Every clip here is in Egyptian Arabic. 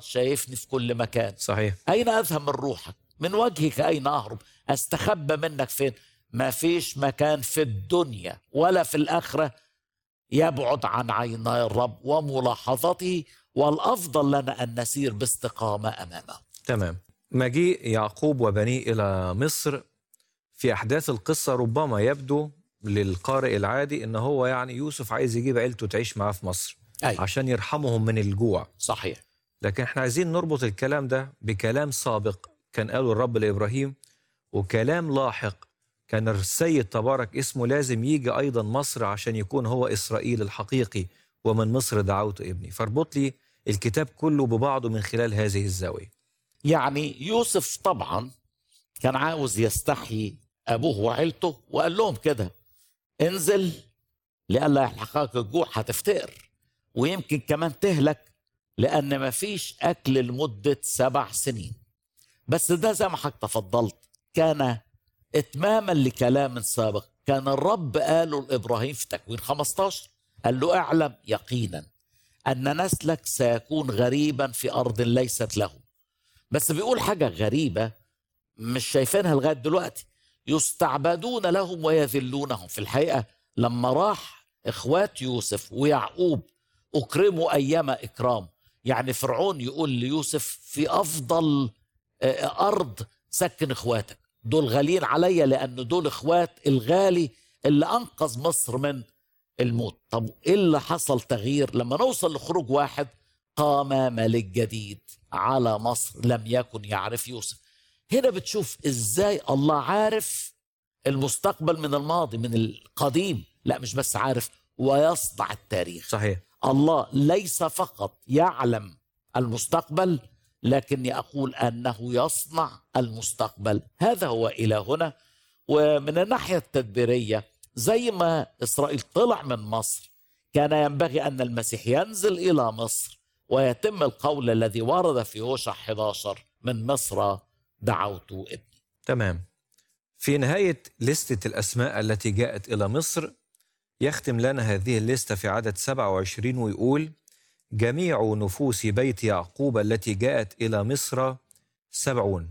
شايفني في كل مكان صحيح أين أذهب من روحك من وجهك أين أهرب أستخبى منك فين ما فيش مكان في الدنيا ولا في الآخرة يبعد عن عيني الرب وملاحظته والأفضل لنا أن نسير باستقامة أمامه تمام مجيء يعقوب وبنيه إلى مصر في أحداث القصة ربما يبدو للقارئ العادي إن هو يعني يوسف عايز يجيب عيلته تعيش معاه في مصر أي عشان يرحمهم من الجوع صحيح لكن احنا عايزين نربط الكلام ده بكلام سابق كان قاله الرب لإبراهيم وكلام لاحق كان السيد تبارك اسمه لازم يجي أيضا مصر عشان يكون هو إسرائيل الحقيقي ومن مصر دعوت ابني فاربط لي الكتاب كله ببعضه من خلال هذه الزاوية يعني يوسف طبعا كان عاوز يستحيي أبوه وعيلته وقال لهم كده انزل لئلا يلحقك الجوع هتفتقر ويمكن كمان تهلك لأن مفيش أكل لمدة سبع سنين بس ده زي ما حضرتك تفضلت كان إتماما لكلام سابق كان الرب قاله لإبراهيم في تكوين 15 قال له اعلم يقينا أن نسلك سيكون غريبا في أرض ليست له بس بيقول حاجة غريبة مش شايفينها لغاية دلوقتي يستعبدون لهم ويذلونهم في الحقيقة لما راح إخوات يوسف ويعقوب أكرموا أيام إكرام يعني فرعون يقول ليوسف في أفضل آه، أرض سكن إخواتك دول غاليين عليا لأن دول إخوات الغالي اللي أنقذ مصر من الموت طب إيه اللي حصل تغيير لما نوصل لخروج واحد قام ملك جديد على مصر لم يكن يعرف يوسف هنا بتشوف ازاي الله عارف المستقبل من الماضي من القديم لا مش بس عارف ويصنع التاريخ صحيح الله ليس فقط يعلم المستقبل لكني اقول انه يصنع المستقبل هذا هو الهنا ومن الناحيه التدبيريه زي ما اسرائيل طلع من مصر كان ينبغي ان المسيح ينزل الى مصر ويتم القول الذي ورد في هوشع 11 من مصر دعوت ابني تمام في نهاية لستة الأسماء التي جاءت إلى مصر يختم لنا هذه الليستة في عدد 27 ويقول جميع نفوس بيت يعقوب التي جاءت إلى مصر سبعون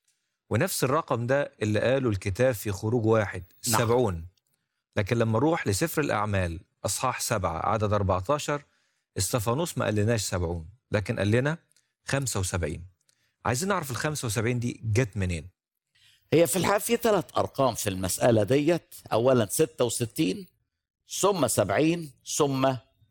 ونفس الرقم ده اللي قاله الكتاب في خروج واحد نعم. سبعون لكن لما نروح لسفر الأعمال أصحاح سبعة عدد 14 استفانوس ما قالناش سبعون لكن قال لنا 75 عايزين نعرف ال 75 دي جت منين هي في الحقيقه في ثلاث ارقام في المساله ديت اولا 66 ثم 70 ثم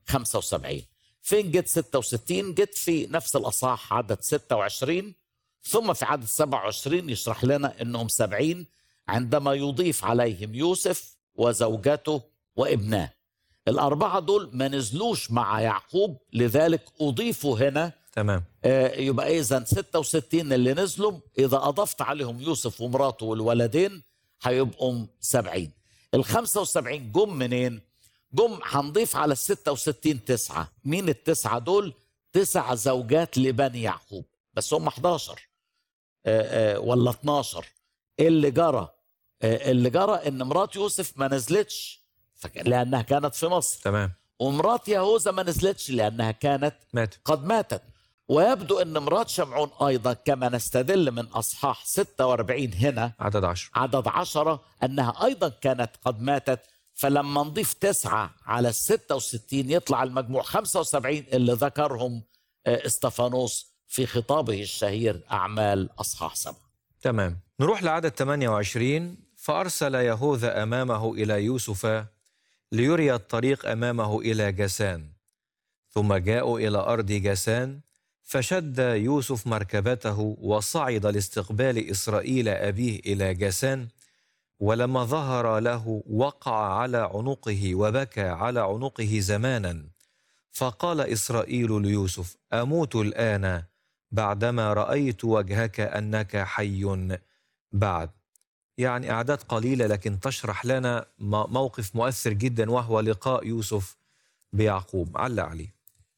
75 فين جت 66 جت في نفس الاصحاح عدد 26 ثم في عدد 27 يشرح لنا انهم 70 عندما يضيف عليهم يوسف وزوجته وابناه الاربعه دول ما نزلوش مع يعقوب لذلك اضيفوا هنا تمام آه، يبقى اذا 66 اللي نزلوا اذا اضفت عليهم يوسف ومراته والولدين هيبقوا 70 ال 75 جم منين؟ جم هنضيف على ال 66 تسعه، مين التسعه دول؟ تسع زوجات لبني يعقوب بس هم 11 آه، آه، ولا 12 إيه اللي جرى؟ آه، اللي جرى ان مرات يوسف ما نزلتش فك- لانها كانت في مصر تمام ومرات يهوذا ما نزلتش لانها كانت مات قد ماتت ويبدو ان مرات شمعون ايضا كما نستدل من اصحاح 46 هنا عدد 10 عدد عشرة انها ايضا كانت قد ماتت فلما نضيف تسعة على الستة وستين يطلع المجموع خمسة وسبعين اللي ذكرهم آه، استفانوس في خطابه الشهير أعمال أصحاح سبعة تمام نروح لعدد 28 فأرسل يهوذا أمامه إلى يوسف ليري الطريق أمامه إلى جسان ثم جاءوا إلى أرض جسان فشد يوسف مركبته وصعد لاستقبال إسرائيل أبيه إلى جسان ولما ظهر له وقع على عنقه وبكى على عنقه زمانا فقال إسرائيل ليوسف أموت الآن بعدما رأيت وجهك أنك حي بعد يعني أعداد قليلة لكن تشرح لنا م- موقف مؤثر جدا وهو لقاء يوسف بيعقوب علق عليه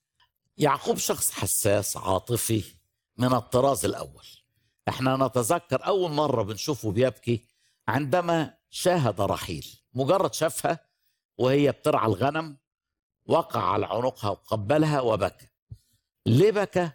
يعقوب شخص حساس عاطفي من الطراز الأول احنا نتذكر أول مرة بنشوفه بيبكي عندما شاهد رحيل مجرد شافها وهي بترعى الغنم وقع على عنقها وقبلها وبكى ليه بكى؟